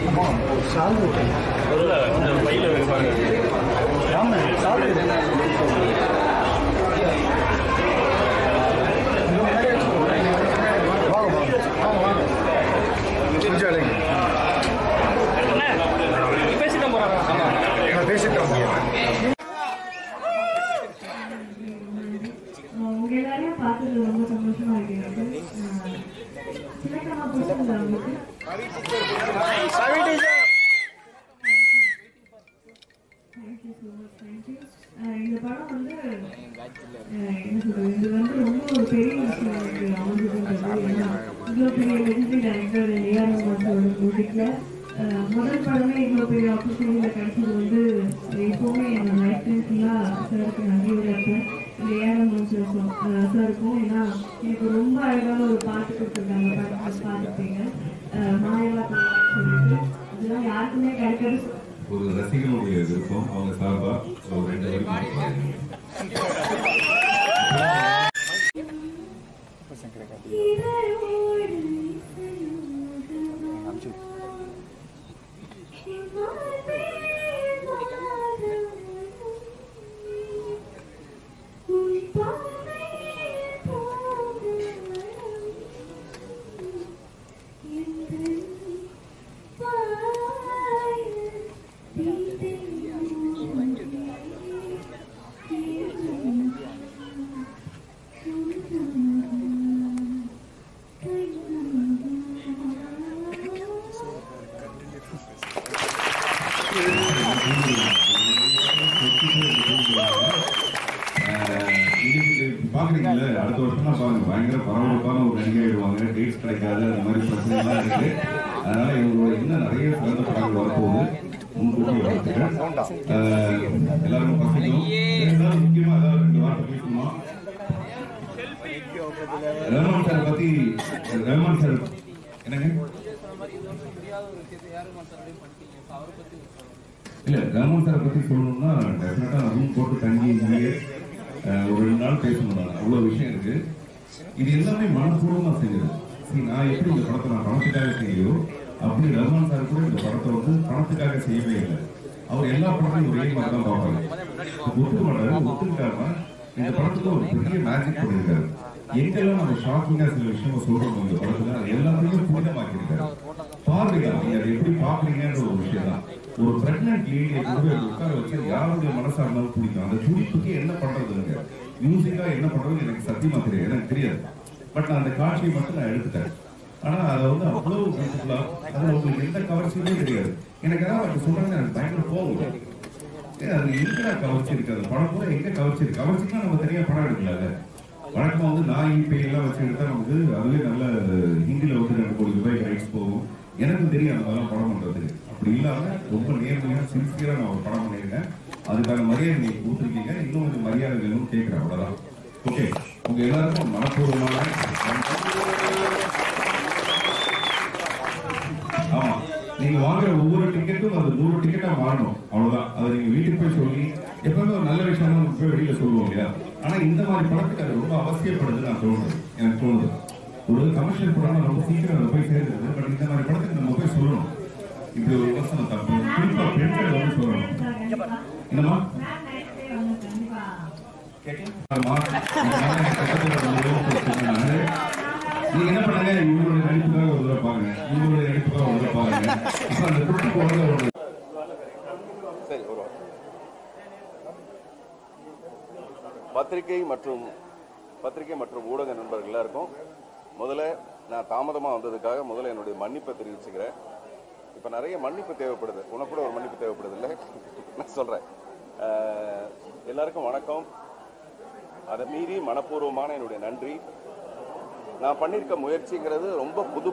முதல்ல இந்த பையில வைப்பாங்க பேசிட்டு போறாங்க உங்க எல்லாரையும் பார்த்தது ரொம்ப சந்தோஷமா இருக்கிறது சிலக்கமா பிடிச்சிருந்தா உங்களுக்கு தேங்க்யூ ஸோ மச் தேங்க்யூ இந்த படம் வந்து அஹ், என்ன சொல்றது இது வந்து ரொம்ப ஒரு பெரிய விஷயம் எனக்கு அமைஞ்சதுன்றது ஏன்னா இவ்வளோ பெரிய லெஜெண்டரி டைரக்டர் ஏஆர் ரஹ்மானோட மியூசிக்கில் முதல் படமே இவ்வளோ பெரிய ஆப்பர்ச்சுனிட்டியில் கிடைச்சது வந்து எப்போவுமே என்னோட லைஃப் டைம் ஃபுல்லாக சாருக்கு நன்றியோட இருப்பேன் இந்த ஏஆர் ரஹ்மான் சார் சாருக்கும் ஏன்னா எனக்கு ரொம்ப அழகான ஒரு பாட்டு கொடுத்துருக்காங்க பாட்டு பார்த்துருப்பீங்க மாயவா சொல்லிட்டு இதெல்லாம் யாருக்குமே கிடைக்காது ஒரு ரசிகனுடைய விருப்பம் அவங்க சார்பா ஒரு ரெண்டு வரைக்கும் பாக்குறீங்கல்ல அடுத்த வருஷம்லாம் பாருங்க பயங்கர பரபரப்பான ஒரு நடிகை ஆயிடுவாங்க டேட்ஸ் கிடைக்காது அந்த மாதிரி பிரச்சனைலாம் இருக்கு அதனால இவங்களோட இன்னும் நிறைய சிறந்த படங்கள் வரப்போகுது முன்கூட்டி வாழ்த்துக்கள் ஆஹ், எல்லாருக்கும் பசிக்கும் இருந்தாலும் முக்கியமா ஏதாவது ரெண்டு வார்த்தை பேசணுமா ரஹ்மான் சார் பத்தி ரஹ்மான் சார் என்னங்க இல்ல ரஹ்மான் சார் பத்தி சொல்லணும்னா டெஃபினட்டா ரூம் போட்டு தங்கி இங்கேயே அஹ், ஒரு ரெண்டு நாள் பேசணும் நான் அவ்வளவு விஷயம் இருக்கு இது எல்லாமே மனப்பூர்வமா செஞ்சது சரி நான் எப்படி இந்த படத்தை நான் பணத்துக்காக செய்யோ அப்படி ரஹ்மான் சார் கூட இந்த படத்தை வந்து பணத்துக்காக செய்யவே இல்லை அவர் எல்லா படத்தையும் ஒரே மாதிரி தான் பார்ப்பாரு ஒத்துக்க மாட்டாரு ஒத்துக்கிட்டாருன்னா இந்த படத்துல ஒரு பெரிய மேஜிக் பண்ணியிருக்காரு எங்கெல்லாம் நம்ம ஷாக்கிங்கா சில விஷயங்கள் சொல்றோம் இந்த படத்துல அது எல்லாத்தையும் புனிதமாக்கி இருக்காரு பாருங்க நீங்க அதை எப்படி பாக்குறீங்கன்ற ஒரு விஷயம் தான் ஒரு பிரெக்னன்ட் லேடியை கொண்டு போய் உட்கார வச்சு யாருடைய மனசா இருந்தாலும் பிடிக்கும் அந்த துடிப்புக்கு என்ன பண்றதுங்க மியூசிக்கா என்ன பண்றது எனக்கு சத்தியமா தெரியாது எனக்கு தெரியாது பட் நான் அந்த காட்சியை மட்டும் நான் எடுத்துட்டேன் ஆனா அதை வந்து அவ்வளவு பியூட்டிஃபுல்லா அதுல உங்களுக்கு எந்த கவர்ச்சியுமே தெரியாது எனக்கு ஏதாவது அப்படி சொல்றது எனக்கு பயங்கர கோவம் வரும். ஏன் அது எங்க கவர்ச்சி இருக்கு அந்த படம் கூட எங்க கவர்ச்சி இருக்கு கவர்ச்சிக்கு நம்ம தனியா படம் எடுக்கலாங்க வழக்கமா வந்து நாய் பேய் எல்லாம் வச்சு எடுத்தா நமக்கு அதுவே நல்ல ஹிந்தில வந்து ரெண்டு கோடி ரூபாய் ரைட்ஸ் போகும் எனக்கும் தெரியும் அந்த மாதிரிலாம் படம் பண்றதுக்கு அப்படி இல்லாம ரொம்ப நேர்மையா சின்சியரா நான் ஒரு படம் பண்ணியிருக்கேன் அதுக்கான மரியாதை நீங்க கொடுத்துருக்கீங்க இன்னும் கொஞ்சம் மரியாதை வேணும்னு கேட்கிறேன் அவ்வளவுதான் ஓகே உங்க எல்லாருக்கும் மனப்பூர்வமான ஆமா நீங்க வாங்குற ஒவ்வொரு டிக்கெட்டும் அது நூறு டிக்கெட்டா மாறணும் அவ்வளவுதான் அதை நீங்க வீட்டுக்கு போய் சொல்லி எப்பவுமே ஒரு நல்ல விஷயம் நம்ம போய் வெளியில சொல்லுவோம் இல்லையா ஆனா இந்த மாதிரி படத்துக்கு அது ரொம்ப அவசியப்படுது நான் தோணுது எனக்கு தோணுது ஒரு கமர்ஷியல் படம் ரொம்ப சீக்கிரம் அதை போய் சேர்ந்துருது பட் இந்த மாதிரி படத்துக்கு நம்ம போய் சொல்லணும் இப்படி ஒரு விமர்சனம் தப்பு குறிப்பா பெண்கள் வந்து சொல்லணும் என்னமா ஆமா. நீங்க என்ன பண்ணுங்க இவங்களுடைய நடிப்புக்காக ஒரு தடவை பாருங்க இவங்களுடைய நடிப்புக்காக ஒரு தடவை பாருங்க அப்ப அந்த குட்டி குழந்தை ஒரு சரி ஒரு பத்திரிகை மற்றும் பத்திரிகை மற்றும் ஊடக நண்பர்கள் எல்லாருக்கும் முதல்ல நான் தாமதமாக வந்ததுக்காக முதல்ல என்னுடைய மன்னிப்பை தெரிவிச்சுக்கிறேன் இப்போ நிறைய மன்னிப்பு தேவைப்படுது உனக்கு கூட ஒரு மன்னிப்பு தேவைப்படுது இல்லை நான் சொல்கிறேன் எல்லாருக்கும் வணக்கம் அதை மீறி மனப்பூர்வமான என்னுடைய நன்றி நான் பண்ணியிருக்க முயற்சிங்கிறது ரொம்ப புது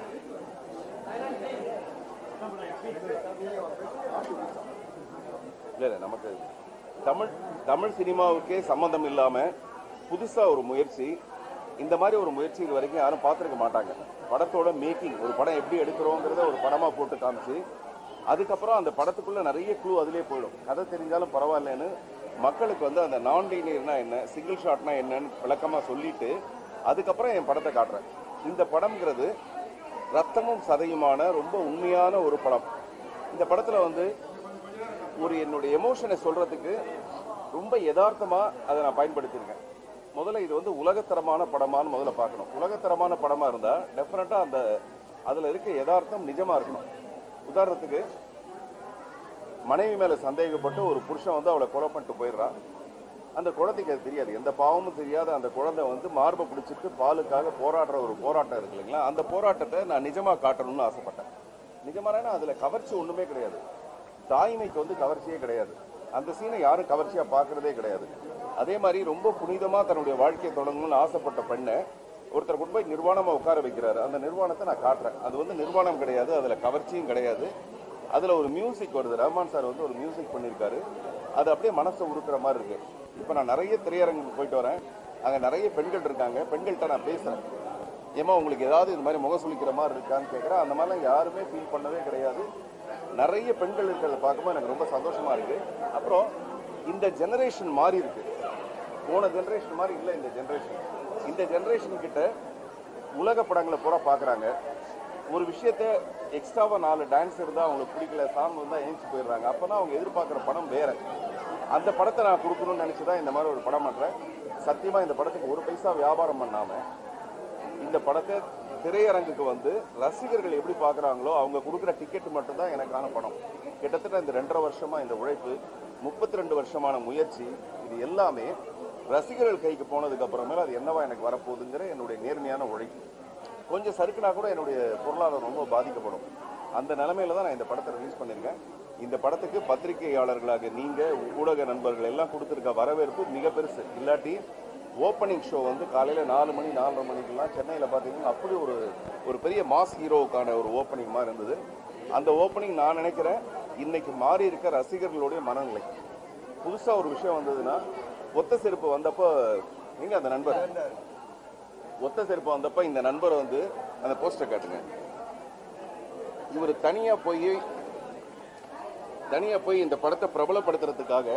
இல்லை இல்லை நமக்கு தமிழ் தமிழ் சினிமாவுக்கே சம்மந்தம் இல்லாமல் புதுசாக ஒரு முயற்சி இந்த மாதிரி ஒரு முயற்சி இது வரைக்கும் யாரும் பார்த்துருக்க மாட்டாங்க படத்தோட மேக்கிங் ஒரு படம் எப்படி எடுக்கிறோங்கிறத ஒரு படமாக போட்டு காமிச்சு அதுக்கப்புறம் அந்த படத்துக்குள்ள நிறைய க்ளூ அதிலே போயிடும் கதை தெரிஞ்சாலும் பரவாயில்லன்னு மக்களுக்கு வந்து அந்த நான் லீனியர்னா என்ன சிங்கிள் ஷாட்னா என்னன்னு விளக்கமாக சொல்லிட்டு அதுக்கப்புறம் என் படத்தை காட்டுறேன் இந்த படம்ங்கிறது ரத்தமும் சதையுமான ரொம்ப உண்மையான ஒரு படம் இந்த படத்துல வந்து ஒரு என்னுடைய எமோஷனை சொல்றதுக்கு ரொம்ப யதார்த்தமா அதை நான் பயன்படுத்தியிருக்கேன் முதல்ல இது வந்து உலகத்தரமான படமான்னு முதல்ல பார்க்கணும் உலகத்தரமான படமா இருந்தா டெஃபினட்டா அந்த அதுல இருக்க யதார்த்தம் நிஜமா இருக்கணும் உதாரணத்துக்கு மனைவி மேல சந்தேகப்பட்டு ஒரு புருஷன் வந்து அவளை கொலை பண்ணிட்டு போயிடுறான் அந்த குழந்தைக்கு அது தெரியாது எந்த பாவமும் தெரியாத அந்த குழந்தை வந்து மார்பை பிடிச்சிட்டு பாலுக்காக போராடுற ஒரு போராட்டம் இருக்கு இல்லைங்களா அந்த போராட்டத்தை நான் நிஜமா காட்டணும்னு ஆசைப்பட்டேன் நிஜமானா அதுல கவர்ச்சி ஒண்ணுமே கிடையாது தாய்மைக்கு வந்து கவர்ச்சியே கிடையாது அந்த சீனை யாரும் கவர்ச்சியா பார்க்கறதே கிடையாது அதே மாதிரி ரொம்ப புனிதமா தன்னுடைய வாழ்க்கையை தொடங்கணும்னு ஆசைப்பட்ட பெண்ணை ஒருத்தர் கொண்டு போய் நிர்வாணமா உட்கார வைக்கிறாரு அந்த நிர்வாணத்தை நான் காட்டுறேன் அது வந்து நிர்வாணம் கிடையாது அதுல கவர்ச்சியும் கிடையாது அதுல ஒரு மியூசிக் வருது ரஹ்மான் சார் வந்து ஒரு மியூசிக் பண்ணியிருக்காரு அது அப்படியே மனசை உருக்குற மாதிரி இருக்கு இப்போ நான் நிறைய திரையரங்குக்கு போயிட்டு வரேன் அங்கே நிறைய பெண்கள் இருக்காங்க பெண்கள்கிட்ட நான் பேசுறேன் ஏமா உங்களுக்கு ஏதாவது இது மாதிரி முகம் சுளிக்கிற மாதிரி இருக்கான்னு கேட்குறேன் அந்த மாதிரிலாம் யாருமே ஃபீல் பண்ணவே கிடையாது நிறைய பெண்கள் இருக்கிறத பார்க்கும்போது எனக்கு ரொம்ப சந்தோஷமா இருக்கு அப்புறம் இந்த ஜெனரேஷன் மாறி இருக்கு போன ஜெனரேஷன் மாதிரி இல்லை இந்த ஜெனரேஷன் இந்த ஜெனரேஷன் கிட்ட உலக படங்களை பூரா பார்க்குறாங்க ஒரு விஷயத்த எக்ஸ்ட்ராவா நாலு டான்ஸ் இருந்தா அவங்களுக்கு பிடிக்கல சாங் வந்தா ஏஞ்சி போயிடுறாங்க அப்பதான் அவங்க எதிர்பார்க்குற படம் வேற அந்த படத்தை நான் கொடுக்கணும்னு நினைச்சு தான் இந்த மாதிரி ஒரு படம் பண்றேன் சத்தியமா இந்த படத்துக்கு ஒரு பைசா வியாபாரம் பண்ணாம இந்த படத்தை திரையரங்குக்கு வந்து ரசிகர்கள் எப்படி பார்க்குறாங்களோ அவங்க கொடுக்குற டிக்கெட் மட்டும்தான் எனக்கான படம் கிட்டத்தட்ட இந்த ரெண்டரை வருஷமா இந்த உழைப்பு முப்பத்தி ரெண்டு வருஷமான முயற்சி இது எல்லாமே ரசிகர்கள் கைக்கு போனதுக்கு அப்புறமேல அது என்னவா எனக்கு வரப்போகுதுங்கிற என்னுடைய நேர்மையான உழைப்பு கொஞ்சம் சறுக்குனா கூட என்னுடைய பொருளாதாரம் ரொம்ப பாதிக்கப்படும் அந்த நிலைமையில தான் நான் இந்த படத்தை ரிலீஸ் பண்ணியிருக்கேன் இந்த படத்துக்கு பத்திரிகையாளர்களாக நீங்க ஊடக நண்பர்கள் எல்லாம் கொடுத்துருக்க வரவேற்பு மிக பெருசு இல்லாட்டி ஓப்பனிங் ஷோ வந்து காலையில நாலு மணி நாலரை மணிக்கெல்லாம் சென்னையில் பார்த்தீங்கன்னா அப்படி ஒரு ஒரு பெரிய மாஸ் ஹீரோவுக்கான ஒரு ஓப்பனிங் மாதிரி இருந்தது அந்த ஓப்பனிங் நான் நினைக்கிறேன் இன்னைக்கு மாறி இருக்க ரசிகர்களுடைய மனநிலை புதுசா ஒரு விஷயம் வந்ததுன்னா ஒத்த செருப்பு வந்தப்போ எங்க அந்த நண்பர் ஒத்த செருப்பு வந்தப்ப இந்த நண்பர் வந்து அந்த போஸ்டர் காட்டுங்க இவர் தனியா போய் தனியா போய் இந்த படத்தை பிரபலப்படுத்துறதுக்காக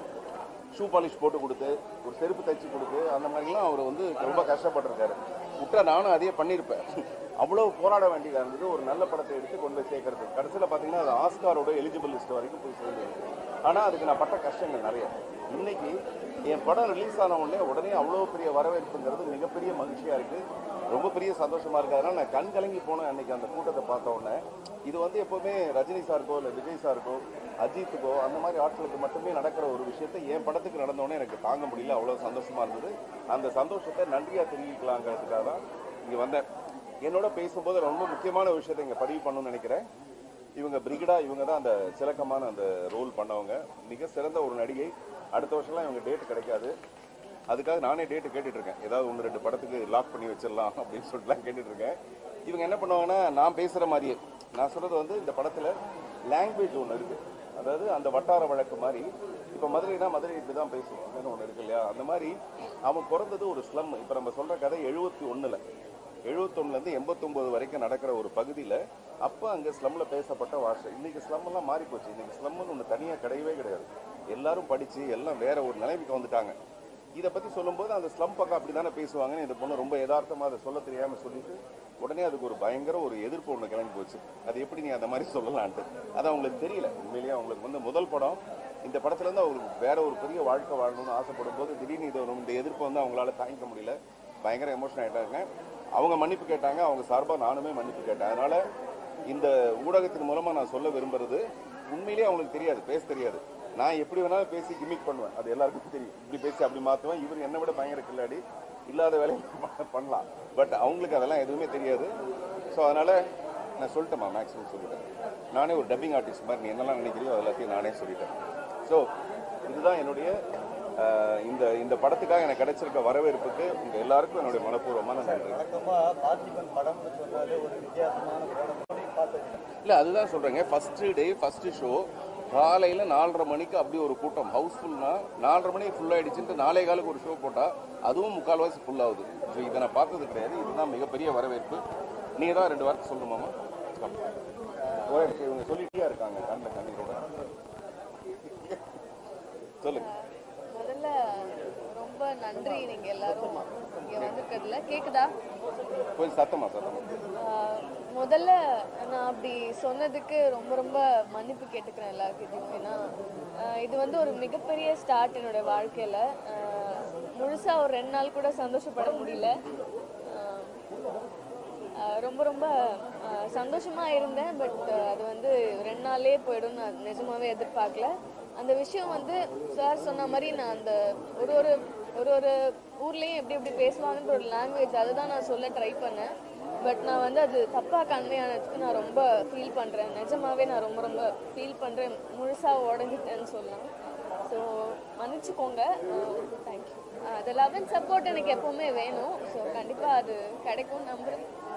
ஷூ பாலிஷ் போட்டு கொடுத்து ஒரு செருப்பு தைச்சு கொடுத்து அந்த மாதிரிலாம் அவர் வந்து ரொம்ப கஷ்டப்பட்டிருக்காரு விட்டா நானும் அதையே பண்ணியிருப்பேன் அவ்வளோ போராட வேண்டியதாக இருந்தது ஒரு நல்ல படத்தை எடுத்து கொண்டு போய் சேர்க்கறது கடைசியில் பார்த்தீங்கன்னா அது ஆஸ்காரோட எலிஜிபிள் லிஸ்ட் வரைக்கும் போய் சேர்ந்து ஆனால் அதுக்கு நான் பட்ட கஷ்டங்கள் நிறைய இன்னைக்கு என் படம் ரிலீஸ் ஆன உடனே உடனே அவ்வளோ பெரிய வரவேற்புங்கிறது மிகப்பெரிய மகிழ்ச்சியாக இருக்குது ரொம்ப பெரிய சந்தோஷமா இருக்கு அதனால நான் கண் கலங்கி போனேன் அன்னைக்கு அந்த கூட்டத்தை பார்த்த உடனே இது வந்து எப்பவுமே ரஜினி சாருக்கோ இல்லை விஜய் சாருக்கோ அஜித்துக்கோ அந்த மாதிரி ஆட்களுக்கு மட்டுமே நடக்கிற ஒரு விஷயத்தை என் படத்துக்கு நடந்த உடனே எனக்கு தாங்க முடியல அவ்வளோ சந்தோஷமா இருந்தது அந்த சந்தோஷத்தை நன்றியா தெரிவிக்கலாங்கிறதுக்காக தான் இங்க வந்தேன் என்னோட பேசும்போது ரொம்ப முக்கியமான விஷயத்தை இங்க பதிவு பண்ணணும்னு நினைக்கிறேன் இவங்க பிரிகடா இவங்க தான் அந்த சிலக்கமான அந்த ரோல் பண்ணவங்க மிக சிறந்த ஒரு நடிகை அடுத்த வருஷம்லாம் இவங்க டேட் கிடைக்காது அதுக்காக நானே டேட்டு கேட்டுட்டு இருக்கேன் ஏதாவது ஒன்று ரெண்டு படத்துக்கு லாக் பண்ணி வச்சிடலாம் அப்படின்னு சொல்லிட்டுலாம் கேட்டுட்டு இருக்கேன் இவங்க என்ன பண்ணுவாங்கன்னா நான் பேசுகிற மாதிரியே நான் சொல்றது வந்து இந்த படத்தில் லாங்குவேஜ் ஒன்று இருக்கு அதாவது அந்த வட்டார வழக்கு மாதிரி இப்போ மதுரைனா மதுரை இப்படி தான் பேசுவாங்கன்னு ஒன்று இருக்கு இல்லையா அந்த மாதிரி அவன் பிறந்தது ஒரு ஸ்லம் இப்போ நம்ம சொல்கிற கதை எழுபத்தி ஒன்றில் எழுபத்தொன்னுலேருந்து எண்பத்தொம்போது வரைக்கும் நடக்கிற ஒரு பகுதியில் அப்போ அங்கே ஸ்லம்மில் பேசப்பட்ட பாஷை இன்னைக்கு ஸ்லம் எல்லாம் மாறி போச்சு இன்னைக்கு ஸ்லம்னு ஒன்று தனியாக கிடையவே கிடையாது எல்லாரும் படித்து எல்லாம் வேற ஒரு நிலைமைக்கு வந்துட்டாங்க இதை பற்றி சொல்லும்போது அந்த ஸ்லம் பக்கம் அப்படி தானே பேசுவாங்கன்னு இந்த பொண்ணு ரொம்ப யதார்த்தமாக அதை சொல்ல தெரியாமல் சொல்லிட்டு உடனே அதுக்கு ஒரு பயங்கர ஒரு எதிர்ப்பு ஒன்று கிளம்பி போச்சு அது எப்படி நீ அந்த மாதிரி சொல்லலான்ட்டு அது அவங்களுக்கு தெரியல உண்மையிலேயே அவங்களுக்கு வந்து முதல் படம் இந்த படத்துலேருந்து அவங்களுக்கு வேற ஒரு பெரிய வாழ்க்கை வாழணும்னு ஆசைப்படும் போது திடீர்னு இது ஒரு- இந்த எதிர்ப்பை வந்து அவங்களால தாங்கிக்க முடியல பயங்கர எமோஷன் ஆயிட்டாங்க அவங்க மன்னிப்பு கேட்டாங்க அவங்க சார்பாக நானுமே மன்னிப்பு கேட்டேன் அதனால இந்த ஊடகத்தின் மூலமா நான் சொல்ல விரும்புறது உண்மையிலேயே அவங்களுக்கு தெரியாது பேச தெரியாது நான் எப்படி வேணாலும் பேசி கிமிக் பண்ணுவேன் அது எல்லாருக்கும் தெரியும் இப்படி பேசி அப்படி மாற்றுவேன் இவர் என்னை விட பயங்கர கில்லாடி இல்லாத வேலையை ப- பண்ணலாம் பட் அவங்களுக்கு அதெல்லாம் எதுவுமே தெரியாது ஸோ அதனால நான் சொல்லிட்டேம்மா மேக்ஸிமம் சொல்லிட்டேன் நானே ஒரு டப்பிங் ஆர்டிஸ்ட் மாதிரி நீ என்னெல்லாம் நினைக்கிறியோ அது எல்லாத்தையும் நானே சொல்லிட்டேன் ஸோ இதுதான் என்னுடைய அஹ், இந்த இந்த படத்துக்காக எனக்கு கிடைச்சிருக்க வரவேற்புக்கு உங்க எல்லாருக்கும் என்னுடைய மனப்பூர்வமான நன்றி வழக்கமா பார்த்திபன் படம்னு சொன்னாலே ஒரு வித்தியாசமான படம் பார்த்தது இல்ல அதுதான் சொல்றேங்க ஃபர்ஸ்ட் டே ஃபர்ஸ்ட் ஷோ காலையில நாலரை மணிக்கு அப்படி ஒரு கூட்டம் ஹவுஸ்ஃபுல்னா நாலரை மணிக்கு ஃபுல் ஆயிடுச்சுட்டு நாளை காலுக்கு ஒரு ஷோ போட்டா அதுவும் முக்கால்வாசி ஃபுல் ஆகுது ஸோ இதை நான் பார்த்தது கிடையாது இதுதான் மிகப்பெரிய வரவேற்பு நீங்க தான் ரெண்டு வார்த்தை சொல்லணுமாமா ஒரே நிமிஷம், இவங்க சொல்லிட்டே இருக்காங்க கண்ணில் கண்ணீரோட சொல்லுங்க முதல்ல ரொம்ப நன்றி நீங்க எல்லாரும் இங்க வந்திருக்கிறதுல கேக்குதா கொஞ்சம் சத்தமா சத்தமா ஆஹ் முதல்ல நான் அப்படி சொன்னதுக்கு ரொம்ப ரொம்ப மன்னிப்பு கேட்டுக்கிறேன் எல்லாருக்கிட்டையும் ஏன்னா ஆஹ் இது வந்து ஒரு மிகப்பெரிய ஸ்டார்ட் என்னோட வாழ்க்கையில ஆஹ் முழுசா ஒரு ரெண்டு நாள் கூட சந்தோஷப்பட முடியல ஆஹ் ஆஹ் ரொம்ப ரொம்ப ஆஹ் சந்தோஷமா இருந்தேன் பட் அது வந்து ரெண்டு நாளே போயிடும் நான் நிஜமாவே எதிர்பார்க்கல அந்த விஷயம் வந்து சார் சொன்ன மாதிரி நான் அந்த ஒரு ஒரு ஒரு ஒரு ஊர்லேயும் எப்படி எப்படி பேசுவாங்கன்ற ஒரு லாங்குவேஜ் அதை தான் நான் சொல்ல ட்ரை பண்ணேன் பட் நான் வந்து அது தப்பாக கன்வே ஆனதுக்கு நான் ரொம்ப ஃபீல் பண்ணுறேன் நிஜமாவே நான் ரொம்ப ரொம்ப ஃபீல் பண்ணுறேன் முழுசாக உடஞ்சிட்டேன்னு சொல்லலாம் ஸோ மன்னிச்சுக்கோங்க தேங்க்யூ அது லவ் அண்ட் சப்போர்ட் எனக்கு எப்போவுமே வேணும் ஸோ கண்டிப்பாக அது கிடைக்கும் நம்புறேன்